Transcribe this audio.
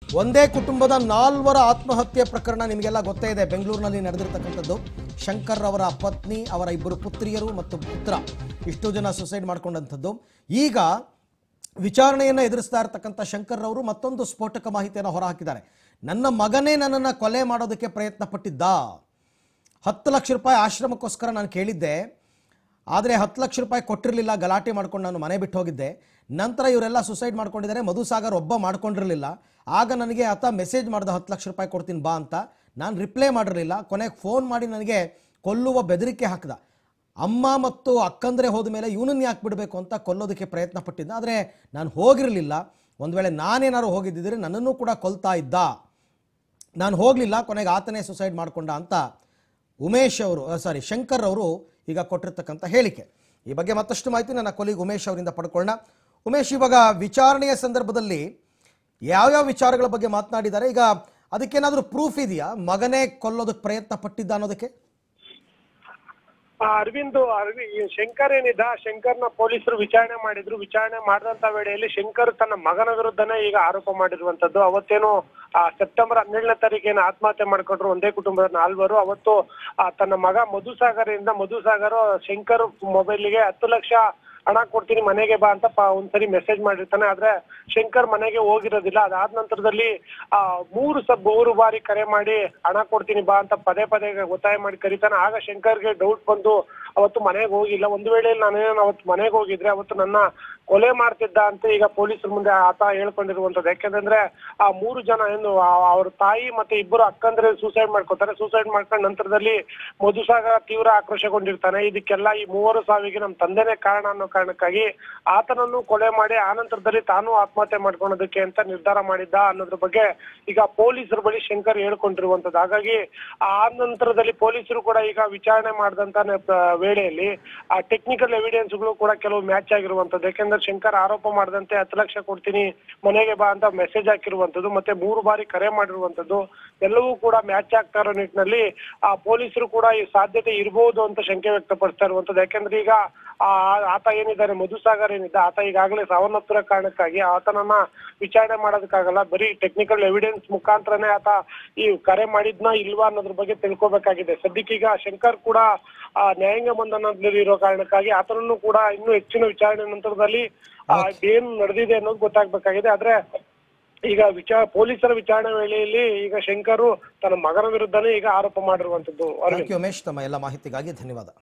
ಒಂದೇ ಕುಟುಂಬದ ನಾಲ್ವರ ಆತ್ಮಹತ್ಯೆ ಪ್ರಕರಣ ನಿಮಗೆಲ್ಲ ಗೊತ್ತೇ ಇದೆ ಬೆಂಗಳೂರಿನಲ್ಲಿ ನಡೆದಿರ್ತಕ್ಕಂಥದ್ದು ಶಂಕರ್ ಅವರ ಪತ್ನಿ ಅವರ ಇಬ್ಬರು ಪುತ್ರಿಯರು ಮತ್ತು ಪುತ್ರ ಇಷ್ಟು ಜನ ಸುಸೈಡ್ ಮಾಡ್ಕೊಂಡಂಥದ್ದು ಈಗ ವಿಚಾರಣೆಯನ್ನು ಎದುರಿಸ್ತಾ ಇರತಕ್ಕಂಥ ಶಂಕರ್ ಅವರು ಮತ್ತೊಂದು ಸ್ಫೋಟಕ ಮಾಹಿತಿಯನ್ನು ಹೊರಹಾಕಿದ್ದಾರೆ ನನ್ನ ಮಗನೇ ನನ್ನನ್ನು ಕೊಲೆ ಮಾಡೋದಕ್ಕೆ ಪ್ರಯತ್ನ ಪಟ್ಟಿದ್ದ ಹತ್ತು ಲಕ್ಷ ರೂಪಾಯಿ ಆಶ್ರಮಕ್ಕೋಸ್ಕರ ನಾನು ಕೇಳಿದ್ದೆ ಆದರೆ ಹತ್ತು ಲಕ್ಷ ರೂಪಾಯಿ ಕೊಟ್ಟಿರಲಿಲ್ಲ ಗಲಾಟೆ ಮಾಡ್ಕೊಂಡು ನಾನು ಮನೆ ಬಿಟ್ಟು ಹೋಗಿದ್ದೆ ನಂತರ ಇವರೆಲ್ಲ ಸುಸೈಡ್ ಮಾಡ್ಕೊಂಡಿದ್ದಾರೆ ಮಧುಸಾಗರ್ ಒಬ್ಬ ಮಾಡ್ಕೊಂಡಿರಲಿಲ್ಲ ಆಗ ನನಗೆ ಆತ ಮೆಸೇಜ್ ಮಾಡ್ದ ಹತ್ತು ಲಕ್ಷ ರೂಪಾಯಿ ಕೊಡ್ತೀನಿ ಬಾ ಅಂತ ನಾನು ರಿಪ್ಲೈ ಮಾಡಿರಲಿಲ್ಲ ಕೊನೆಗೆ ಫೋನ್ ಮಾಡಿ ನನಗೆ ಕೊಲ್ಲುವ ಬೆದರಿಕೆ ಹಾಕ್ದ ಅಮ್ಮ ಮತ್ತು ಅಕ್ಕಂದ್ರೆ ಹೋದ ಮೇಲೆ ಇವನನ್ನು ಯಾಕೆ ಬಿಡಬೇಕು ಅಂತ ಕೊಲ್ಲೋದಕ್ಕೆ ಪ್ರಯತ್ನ ಪಟ್ಟಿದ್ದ ಆದರೆ ನಾನು ಹೋಗಿರಲಿಲ್ಲ ಒಂದು ವೇಳೆ ನಾನೇನಾದ್ರು ಹೋಗಿದ್ದಿದ್ರೆ ನನ್ನನ್ನು ಕೂಡ ಕೊಲ್ತಾ ಇದ್ದ ನಾನು ಹೋಗಲಿಲ್ಲ ಕೊನೆಗೆ ಆತನೇ ಸುಸೈಡ್ ಮಾಡಿಕೊಂಡ ಅಂತ ಉಮೇಶ್ ಅವರು ಸಾರಿ ಶಂಕರ್ ಅವರು ಈಗ ಕೊಟ್ಟಿರ್ತಕ್ಕಂಥ ಹೇಳಿಕೆ ಈ ಬಗ್ಗೆ ಮತ್ತಷ್ಟು ಮಾಹಿತಿ ನನ್ನ ಕೊಲಿಗ್ ಉಮೇಶ್ ಅವರಿಂದ ಪಡ್ಕೊಳ್ಳೋಣ ಉಮೇಶ್ ಇವಾಗ ವಿಚಾರಣೆಯ ಸಂದರ್ಭದಲ್ಲಿ ಯಾವ್ಯಾವ ವಿಚಾರಗಳ ಬಗ್ಗೆ ಮಾತನಾಡಿದ್ದಾರೆ ಈಗ ಅದಕ್ಕೇನಾದರೂ ಪ್ರೂಫ್ ಇದೆಯಾ ಮಗನೇ ಕೊಲ್ಲೋದಕ್ಕೆ ಪ್ರಯತ್ನ ಪಟ್ಟಿದ್ದ ಅನ್ನೋದಕ್ಕೆ ಆ, ಅರವಿಂದ್ ಅರವಿ ಈ ಶಂಕರ್ ಏನಿದ್ದ ಶಂಕರ್ನ ಪೊಲೀಸರು ವಿಚಾರಣೆ ಮಾಡಿದ್ರು ವಿಚಾರಣೆ ಮಾಡಿದಂತ ವೇಳೆಯಲ್ಲಿ ಶಂಕರ್ ತನ್ನ ಮಗನ ವಿರುದ್ಧನೇ ಈಗ ಆರೋಪ ಮಾಡಿರುವಂತದ್ದು ಅವತ್ತೇನು ಆ, ಸೆಪ್ಟೆಂಬರ್ ಹನ್ನೆರಡನೇ ತಾರೀಕೇನು ಆತ್ಮಹತ್ಯೆ ಮಾಡ್ಕೊಂಡ್ರು ಒಂದೇ ಕುಟುಂಬದ ನಾಲ್ವರು ಅವತ್ತು ಆ, ತನ್ನ ಮಗ ಮಧುಸಾಗರ್ ಇಂದ ಮಧುಸಾಗರ್ ಶಂಕರ್ ಮೊಬೈಲಿಗೆ ಹತ್ತು ಲಕ್ಷ ಹಣ ಕೊಡ್ತೀನಿ ಮನೆಗೆ ಬಾ ಅಂತ ಪ- ಒಂದ್ಸರಿ ಮೆಸೇಜ್ ಮಾಡಿರ್ತಾನೆ ಆದ್ರೆ ಶಂಕರ್ ಮನೆಗೆ ಹೋಗಿರೋದಿಲ್ಲ ಅದಾದ ನಂತರದಲ್ಲಿ ಆ ಮೂರು ಸ ಮೂರು ಬಾರಿ ಕರೆ ಮಾಡಿ ಹಣ ಕೊಡ್ತೀನಿ ಬಾ ಅಂತ ಪದೇ ಪದೇ ಒತ್ತಾಯ ಮಾಡಿ ಕರೀತಾನೆ ಆಗ ಶಂಕರ್ಗೆ ಡೌಟ್ ಬಂದು ಅವತ್ತು ಮನೆಗೆ ಹೋಗಿಲ್ಲ ಒಂದು ವೇಳೆ ನಾನೇನು ಅವತ್ತು ಮನೆಗೆ ಹೋಗಿದ್ರೆ ಅವತ್ತು ನನ್ನ ಕೊಲೆ ಮಾಡ್ತಿದ್ದ ಅಂತ ಈಗ ಪೊಲೀಸರ ಮುಂದೆ ಆತ ಹೇಳ್ಕೊಂಡಿರುವಂತದ್ದು ಯಾಕೆಂದ್ರೆ ಆ ಮೂರು ಜನ ಏನು ಆ- ಅವ್ರ ತಾಯಿ ಮತ್ತೆ ಇಬ್ಬರು ಅಕ್ಕಂದ್ರೆ ಸೂಸೈಡ್ ಮಾಡ್ಕೊತಾರೆ ಸೂಸೈಡ್ ಮಾಡ್ಕೊಂಡ ನಂತರದಲ್ಲಿ ಮಧುಸಾಗರ ತೀವ್ರ ಆಕ್ರೋಶಗೊಂಡಿರ್ತಾನೆ ಇದಕ್ಕೆಲ್ಲ ಈ ಮೂವರು ಸಾವಿಗೆ ನಮ್ಮ ತಂದೆನೇ ಕಾರಣ ಅನ್ನೋ ಕಾರಣಕ್ಕಾಗಿ ಆತನನ್ನು ಕೊಲೆ ಮಾಡಿ ಆ ನಂತರದಲ್ಲಿ ತಾನು ಆತ್ಮಹತ್ಯೆ ಮಾಡ್ಕೊಳೋದಕ್ಕೆ ಅಂತ ನಿರ್ಧಾರ ಮಾಡಿದ್ದ ಅನ್ನೋದ್ರ ಬಗ್ಗೆ ಈಗ ಪೊಲೀಸರ ಬಳಿ ಶಂಕರ್ ಹೇಳ್ಕೊಂಡಿರುವಂತದ್ದು ಹಾಗಾಗಿ ಆ ನಂತರದಲ್ಲಿ ಪೊಲೀಸರು ಕೂಡ ಈಗ ವಿಚಾರಣೆ ಮಾಡಿದಂತ ವೇಳೆಯಲ್ಲಿ ಆ ಟೆಕ್ನಿಕಲ್ ಎವಿಡೆನ್ಸ್ಗಳು ಕೂಡ ಕೆಲವು ಮ್ಯಾಚ್ ಆಗಿರುವಂತದ್ದು ಯಾಕೆಂದ್ರೆ ಶಂಕರ್ ಆರೋಪ ಮಾಡದಂತೆ ಹತ್ತು ಲಕ್ಷ ಕೊಡ್ತೀನಿ ಮನೆಗೆ ಬಾ ಅಂತ ಮೆಸೇಜ್ ಹಾಕಿರುವಂತದ್ದು ಮತ್ತೆ ಮೂರು ಬಾರಿ ಕರೆ ಮಾಡಿರುವಂತದ್ದು ಎಲ್ಲವೂ ಕೂಡ ಮ್ಯಾಚ್ ಆಗ್ತಾ ಇರೋ ನಿಟ್ಟಿನಲ್ಲಿ ಆ ಪೊಲೀಸರು ಕೂಡ ಈ ಸಾಧ್ಯತೆ ಇರಬಹುದು ಅಂತ ಶಂಕೆ ವ್ಯಕ್ತಪಡಿಸ್ತಾ ಇರುವಂತದ್ದು ಯಾಕೆಂದ್ರೆ ಈಗ ಆ ಆತ ಏನಿದ್ದಾನೆ ಮಧುಸಾಗರ್ ಏನಿದ್ದ ಆತ ಈಗಾಗಲೇ ಸಾವನ್ನಪ್ಪಿರೋ ಕಾರಣಕ್ಕಾಗಿ ಆತನನ್ನ ವಿಚಾರಣೆ ಮಾಡೋದಕ್ಕಾಗಲ್ಲ ಬರೀ ಟೆಕ್ನಿಕಲ್ ಎವಿಡೆನ್ಸ್ ಮುಖಾಂತರನೇ ಆತ ಈ ಕರೆ ಮಾಡಿದ್ನಾ ಇಲ್ವಾ ಅನ್ನೋದ್ರ ಬಗ್ಗೆ ತಿಳ್ಕೊಬೇಕಾಗಿದೆ ಸದ್ಯಕ್ಕೀಗ ಶಂಕರ್ ಕೂಡ ಆ ನ್ಯಾಯಾಂಗ ಬಂಧನದಲ್ಲಿ ಇರೋ ಕಾರಣಕ್ಕಾಗಿ ಆತನನ್ನು ಕೂಡ ಇನ್ನೂ ಹೆಚ್ಚಿನ ವಿಚಾರಣೆ ನಂತರದಲ್ಲಿ ಆ, ಏನ್ ನಡೆದಿದೆ ಅನ್ನೋದು ಗೊತ್ತಾಗ್ಬೇಕಾಗಿದೆ ಆದ್ರೆ ಈಗ ವಿಚಾರ ಪೊಲೀಸರ ವಿಚಾರಣೆ ವೇಳೆಯಲ್ಲಿ ಈಗ ಶಂಕರು ತನ್ನ ಮಗನ ವಿರುದ್ಧನೇ ಈಗ ಆರೋಪ ಮಾಡಿರುವಂತದ್ದು ಅರವಿಂದ್ ಥ್ಯಾಂಕ್ ಯು ಉಮೇಶ್ ತಮ್ಮ ಎಲ್ಲ ಮಾಹಿತಿಗಾಗಿ ಧನ್ಯವಾದ